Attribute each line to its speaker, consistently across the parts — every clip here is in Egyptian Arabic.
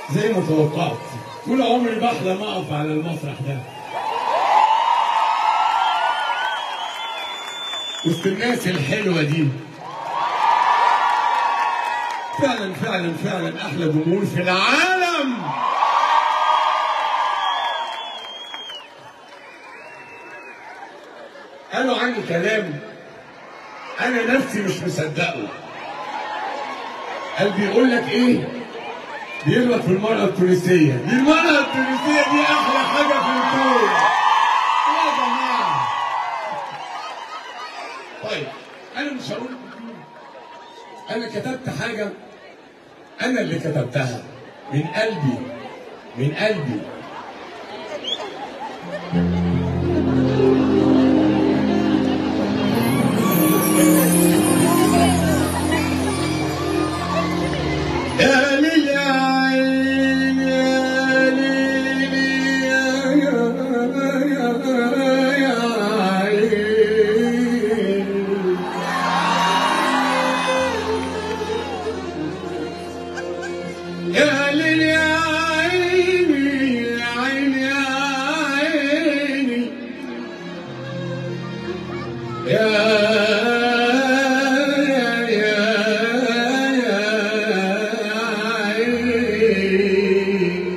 Speaker 1: زي ما توقعت طول عمري بحلم اقف على المسرح ده وسط الناس الحلوه دي فعلا فعلا فعلا احلى جمهور في العالم قالوا عني كلام انا نفسي مش مصدقه قال بيقول لك ايه بيغلط في المرأة التونسية دي المرأة التونسية دي أحلى حاجة في الكون يا جماعة طيب أنا مش هقول أنا كتبت حاجة أنا اللي كتبتها من قلبي من قلبي يا ليل يا عين يا ليل يا يا يا عين يا ليل يا عيني يا عين يا عيني يا يا يا يا عيني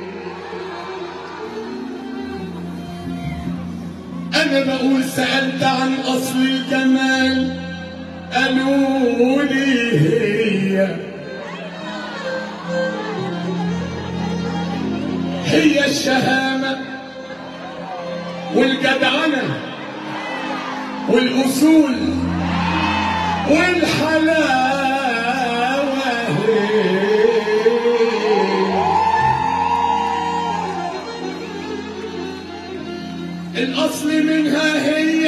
Speaker 1: أنا بقول سألت عن أصل الجمال قالوا لي هي هي الشهامة والجدعنة والأصول والحلاوة الأصل منها هي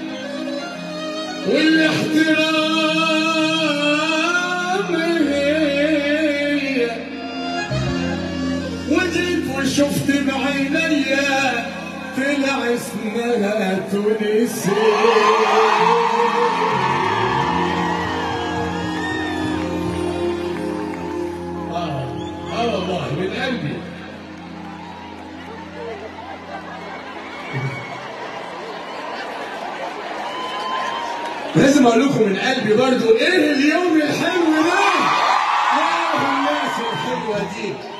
Speaker 1: والاحترام هي وجيت وشفت بعينيا طلع اسمها تونسية آه آه والله من قلبي لازم اقول لكم من قلبي برضو ايه اليوم الحلو ده؟ يا الناس الحلوه دي